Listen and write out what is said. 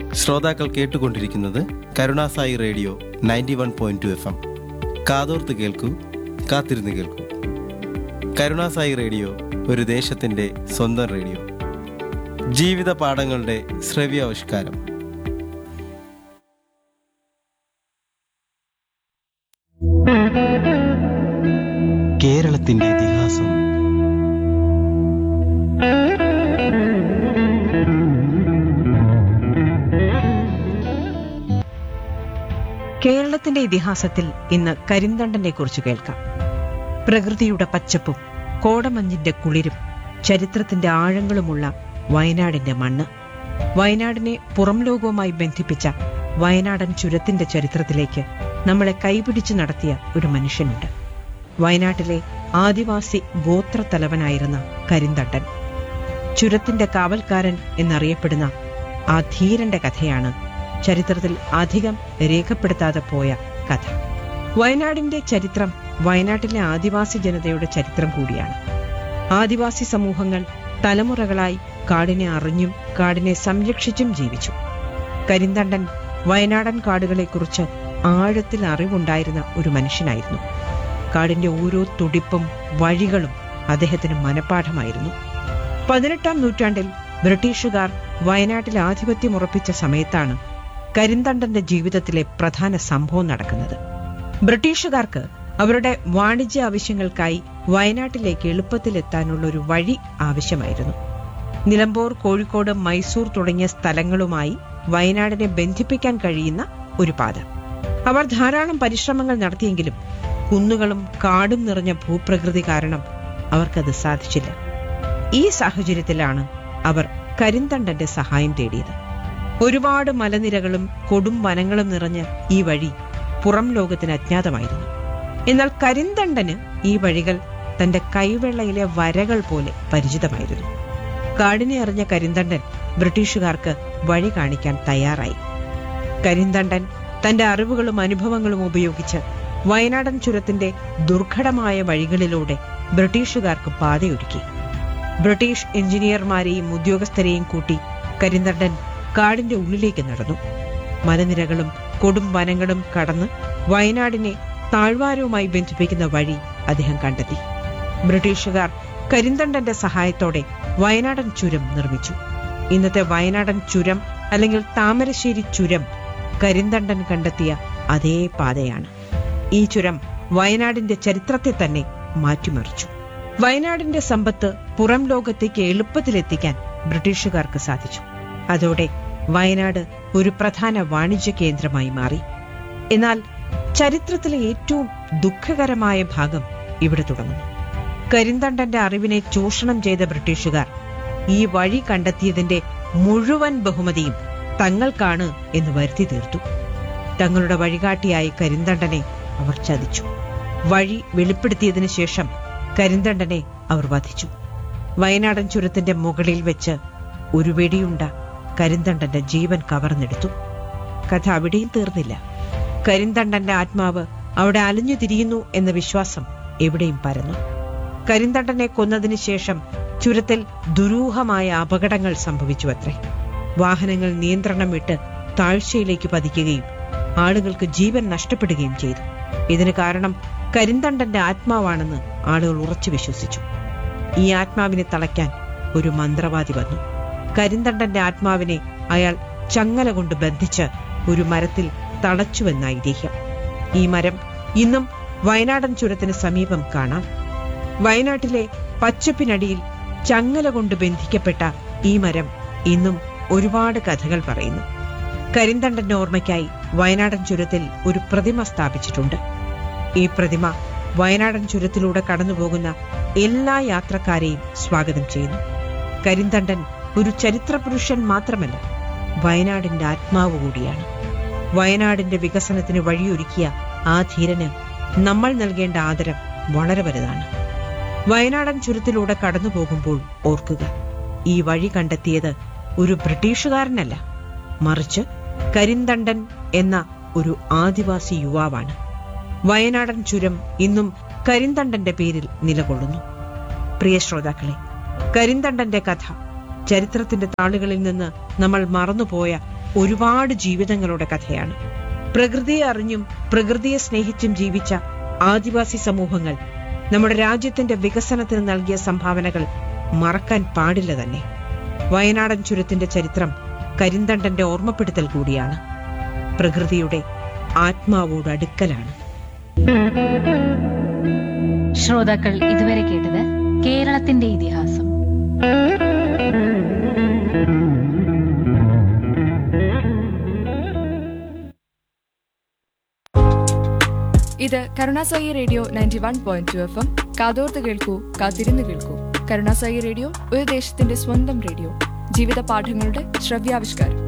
ശ്രോതാക്കൾ കേട്ടുകൊണ്ടിരിക്കുന്നത് Karunasai radio ninety one point two F M കാതോർത്ത് കേൾക്കൂ കാത്തിരുന്ന് കേൾക്കൂ കരുണാസായി റേഡിയോ ഒരു ദേശത്തിൻ്റെ സ്വന്തം റേഡിയോ ജീവിത പാഠങ്ങളുടെ ശ്രവ്യാവിഷ്കാരം കേരളത്തിന്റെ ഇതിഹാസം കേരളത്തിന്റെ ഇതിഹാസത്തിൽ ഇന്ന് കരിന്തണ്ടനെ കുറിച്ച് കേൾക്കാം പ്രകൃതിയുടെ പച്ചപ്പും കോടമഞ്ഞിന്റെ കുളിരും ചരിത്രത്തിന്റെ ആഴങ്ങളുമുള്ള വയനാടിന്റെ മണ്ണ് വയനാടിനെ പുറം ലോകവുമായി ബന്ധിപ്പിച്ച വയനാടൻ ചുരത്തിന്റെ ചരിത്രത്തിലേക്ക് നമ്മളെ കൈപിടിച്ചു നടത്തിയ ഒരു മനുഷ്യനുണ്ട് വയനാട്ടിലെ ആദിവാസി ഗോത്രത്തലവനായിരുന്ന കരിന്തണ്ടൻ ചുരത്തിന്റെ കാവൽക്കാരൻ എന്നറിയപ്പെടുന്ന ആ ധീരന്റെ കഥയാണ് ചരിത്രത്തിൽ അധികം രേഖപ്പെടുത്താതെ പോയ കഥ വയനാടിന്റെ ചരിത്രം വയനാട്ടിലെ ആദിവാസി ജനതയുടെ ചരിത്രം കൂടിയാണ് ആദിവാസി സമൂഹങ്ങൾ തലമുറകളായി കാടിനെ അറിഞ്ഞും കാടിനെ സംരക്ഷിച്ചും ജീവിച്ചു കരിന്തണ്ടൻ വയനാടൻ കാടുകളെക്കുറിച്ച് ആഴത്തിൽ അറിവുണ്ടായിരുന്ന ഒരു മനുഷ്യനായിരുന്നു കാടിന്റെ ഓരോ തുടിപ്പും വഴികളും അദ്ദേഹത്തിന് മനഃപ്പാഠമായിരുന്നു പതിനെട്ടാം നൂറ്റാണ്ടിൽ ബ്രിട്ടീഷുകാർ വയനാട്ടിൽ ആധിപത്യം ഉറപ്പിച്ച സമയത്താണ് കരിന്തണ്ടന്റെ ജീവിതത്തിലെ പ്രധാന സംഭവം നടക്കുന്നത് ബ്രിട്ടീഷുകാർക്ക് അവരുടെ വാണിജ്യ ആവശ്യങ്ങൾക്കായി വയനാട്ടിലേക്ക് എളുപ്പത്തിലെത്താനുള്ള ഒരു വഴി ആവശ്യമായിരുന്നു നിലമ്പൂർ കോഴിക്കോട് മൈസൂർ തുടങ്ങിയ സ്ഥലങ്ങളുമായി വയനാടിനെ ബന്ധിപ്പിക്കാൻ കഴിയുന്ന ഒരു പാത അവർ ധാരാളം പരിശ്രമങ്ങൾ നടത്തിയെങ്കിലും കുന്നുകളും കാടും നിറഞ്ഞ ഭൂപ്രകൃതി കാരണം അവർക്കത് സാധിച്ചില്ല ഈ സാഹചര്യത്തിലാണ് അവർ കരിന്തണ്ടന്റെ സഹായം തേടിയത് ഒരുപാട് മലനിരകളും കൊടും വനങ്ങളും നിറഞ്ഞ ഈ വഴി പുറം ലോകത്തിന് അജ്ഞാതമായിരുന്നു എന്നാൽ കരിന്തണ്ടന് ഈ വഴികൾ തന്റെ കൈവെള്ളയിലെ വരകൾ പോലെ പരിചിതമായിരുന്നു കാടിനെ അറിഞ്ഞ കരിന്തണ്ടൻ ബ്രിട്ടീഷുകാർക്ക് വഴി കാണിക്കാൻ തയ്യാറായി കരിന്തണ്ടൻ തന്റെ അറിവുകളും അനുഭവങ്ങളും ഉപയോഗിച്ച് വയനാടൻ ചുരത്തിന്റെ ദുർഘടമായ വഴികളിലൂടെ ബ്രിട്ടീഷുകാർക്ക് പാതയൊരുക്കി ബ്രിട്ടീഷ് എഞ്ചിനീയർമാരെയും ഉദ്യോഗസ്ഥരെയും കൂട്ടി കരിന്തണ്ടൻ കാടിന്റെ ഉള്ളിലേക്ക് നടന്നു മലനിരകളും കൊടും വനങ്ങളും കടന്ന് വയനാടിനെ താഴ്വാരവുമായി ബന്ധിപ്പിക്കുന്ന വഴി അദ്ദേഹം കണ്ടെത്തി ബ്രിട്ടീഷുകാർ കരിന്തണ്ടന്റെ സഹായത്തോടെ വയനാടൻ ചുരം നിർമ്മിച്ചു ഇന്നത്തെ വയനാടൻ ചുരം അല്ലെങ്കിൽ താമരശ്ശേരി ചുരം കരിന്തണ്ടൻ കണ്ടെത്തിയ അതേ പാതയാണ് ഈ ചുരം വയനാടിന്റെ ചരിത്രത്തെ തന്നെ മാറ്റിമറിച്ചു വയനാടിന്റെ സമ്പത്ത് പുറം ലോകത്തേക്ക് എളുപ്പത്തിലെത്തിക്കാൻ ബ്രിട്ടീഷുകാർക്ക് സാധിച്ചു അതോടെ വയനാട് ഒരു പ്രധാന വാണിജ്യ കേന്ദ്രമായി മാറി എന്നാൽ ചരിത്രത്തിലെ ഏറ്റവും ദുഃഖകരമായ ഭാഗം ഇവിടെ തുടങ്ങുന്നു കരിന്തണ്ടന്റെ അറിവിനെ ചൂഷണം ചെയ്ത ബ്രിട്ടീഷുകാർ ഈ വഴി കണ്ടെത്തിയതിന്റെ മുഴുവൻ ബഹുമതിയും തങ്ങൾക്കാണ് എന്ന് വരുത്തി തീർത്തു തങ്ങളുടെ വഴികാട്ടിയായ കരിന്തണ്ടനെ അവർ ചതിച്ചു വഴി വെളിപ്പെടുത്തിയതിനു ശേഷം കരിന്തണ്ടനെ അവർ വധിച്ചു വയനാടൻ ചുരത്തിന്റെ മുകളിൽ വെച്ച് ഒരു വെടിയുണ്ട കരിന്തണ്ടന്റെ ജീവൻ കവർന്നെടുത്തു കഥ അവിടെയും തീർന്നില്ല കരിന്തണ്ടന്റെ ആത്മാവ് അവിടെ അലഞ്ഞു തിരിയുന്നു എന്ന വിശ്വാസം എവിടെയും പരന്നു കരിന്തണ്ടനെ കൊന്നതിനു ശേഷം ചുരത്തിൽ ദുരൂഹമായ അപകടങ്ങൾ സംഭവിച്ചു അത്രേ വാഹനങ്ങൾ നിയന്ത്രണം വിട്ട് താഴ്ചയിലേക്ക് പതിക്കുകയും ആളുകൾക്ക് ജീവൻ നഷ്ടപ്പെടുകയും ചെയ്തു ഇതിന് കാരണം കരിന്തണ്ടന്റെ ആത്മാവാണെന്ന് ആളുകൾ ഉറച്ചു വിശ്വസിച്ചു ഈ ആത്മാവിനെ തളയ്ക്കാൻ ഒരു മന്ത്രവാദി വന്നു കരിന്തണ്ടന്റെ ആത്മാവിനെ അയാൾ ചങ്ങല കൊണ്ട് ബന്ധിച്ച് ഒരു മരത്തിൽ തളച്ചുവെന്ന ഐതിഹ്യം ഈ മരം ഇന്നും വയനാടൻ ചുരത്തിന് സമീപം കാണാം വയനാട്ടിലെ പച്ചപ്പിനടിയിൽ ചങ്ങല കൊണ്ട് ബന്ധിക്കപ്പെട്ട ഈ മരം ഇന്നും ഒരുപാട് കഥകൾ പറയുന്നു കരിന്തണ്ടന്റെ ഓർമ്മയ്ക്കായി വയനാടൻ ചുരത്തിൽ ഒരു പ്രതിമ സ്ഥാപിച്ചിട്ടുണ്ട് ഈ പ്രതിമ വയനാടൻ ചുരത്തിലൂടെ കടന്നുപോകുന്ന എല്ലാ യാത്രക്കാരെയും സ്വാഗതം ചെയ്യുന്നു കരിന്തണ്ടൻ ഒരു ചരിത്രപുരുഷൻ മാത്രമല്ല വയനാടിന്റെ ആത്മാവ് കൂടിയാണ് വയനാടിന്റെ വികസനത്തിന് വഴിയൊരുക്കിയ ആ ധീരന് നമ്മൾ നൽകേണ്ട ആദരം വളരെ വലുതാണ് വയനാടൻ ചുരത്തിലൂടെ കടന്നു പോകുമ്പോൾ ഓർക്കുക ഈ വഴി കണ്ടെത്തിയത് ഒരു ബ്രിട്ടീഷുകാരനല്ല മറിച്ച് കരിന്തണ്ടൻ എന്ന ഒരു ആദിവാസി യുവാവാണ് വയനാടൻ ചുരം ഇന്നും കരിന്തണ്ടന്റെ പേരിൽ നിലകൊള്ളുന്നു പ്രിയ ശ്രോതാക്കളെ കരിന്തണ്ടന്റെ കഥ ചരിത്രത്തിന്റെ താളുകളിൽ നിന്ന് നമ്മൾ മറന്നുപോയ ഒരുപാട് ജീവിതങ്ങളുടെ കഥയാണ് പ്രകൃതിയെ അറിഞ്ഞും പ്രകൃതിയെ സ്നേഹിച്ചും ജീവിച്ച ആദിവാസി സമൂഹങ്ങൾ നമ്മുടെ രാജ്യത്തിന്റെ വികസനത്തിന് നൽകിയ സംഭാവനകൾ മറക്കാൻ പാടില്ല തന്നെ വയനാടൻ ചുരത്തിന്റെ ചരിത്രം കരിന്തണ്ടന്റെ ഓർമ്മപ്പെടുത്തൽ കൂടിയാണ് പ്രകൃതിയുടെ ആത്മാവോട് അടുക്കലാണ് ശ്രോതാക്കൾ ഇതുവരെ കേട്ടത് കേരളത്തിന്റെ ഇതിഹാസം ഇത് Karunasai radio ninety one point two F M കാതോർത്ത് കേൾക്കൂ കാത്തിരുന്ന് കേൾക്കൂ കരുണാസായി റേഡിയോ ഒരു ദേശത്തിന്റെ സ്വന്തം റേഡിയോ ജീവിത പാഠങ്ങളുടെ ശ്രവ്യാവിഷ്കാരം